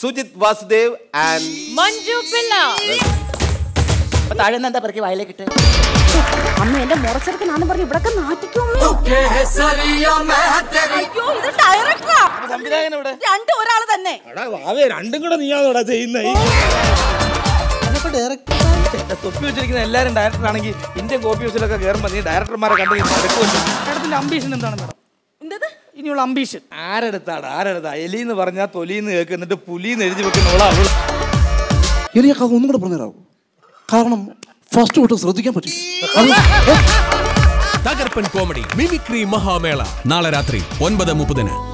Sujith Vasudev and Manju Pillai അപ്പൊ താഴെ നിന്ന് എന്താ പറക്കി വായിലേക്കിട്ട് അമ്മ എന്റെ മുറച്ചെടുക്കനാന്ന് പറഞ്ഞ് ഇവിടൊക്കെ നാട്ടിക്കും അയ്യോ ഇത് ഡയറക്ടറാ സംവിധായകൻ ഇവിടെ രണ്ടും ഒരാൾ തന്നെ അവേ രണ്ടും കൂടെ നീയാണോടാ ചെയ്യുന്നത് തൊപ്പി വെച്ചിരിക്കുന്ന എല്ലാരും ഡയറക്ടർ ആണെങ്കിൽ ഇന്ത്യൻ കോപ്പി ഹൗസിലൊക്കെ കയറുമ്പോൾ നീ ഡയറക്ടർമാരെ കണ്ടു മാഡത്തിന്റെ അംബീഷൻ എന്താണ് മാഡം എന്തത് ഇനിയുള്ള അംബീഷൻ ആരെടുത്താണ് ആരെടുത്താ എലിന്ന് പറഞ്ഞാൽ തൊലിന്ന് കേൾക്കും എന്നിട്ട് പുലിന്ന് എഴുതി വെക്കുന്നവളാ അവള് എനിക്ക് ഒന്നും കൂടെ പറഞ്ഞുതരാമോ കാരണം ഫസ്റ്റ് തൊട്ട് ശ്രദ്ധിക്കാൻ പറ്റും തകർപ്പൻ കോമഡി മിമിക്രി മഹാമേള നാളെ രാത്രി ഒൻപത് മുപ്പതിന്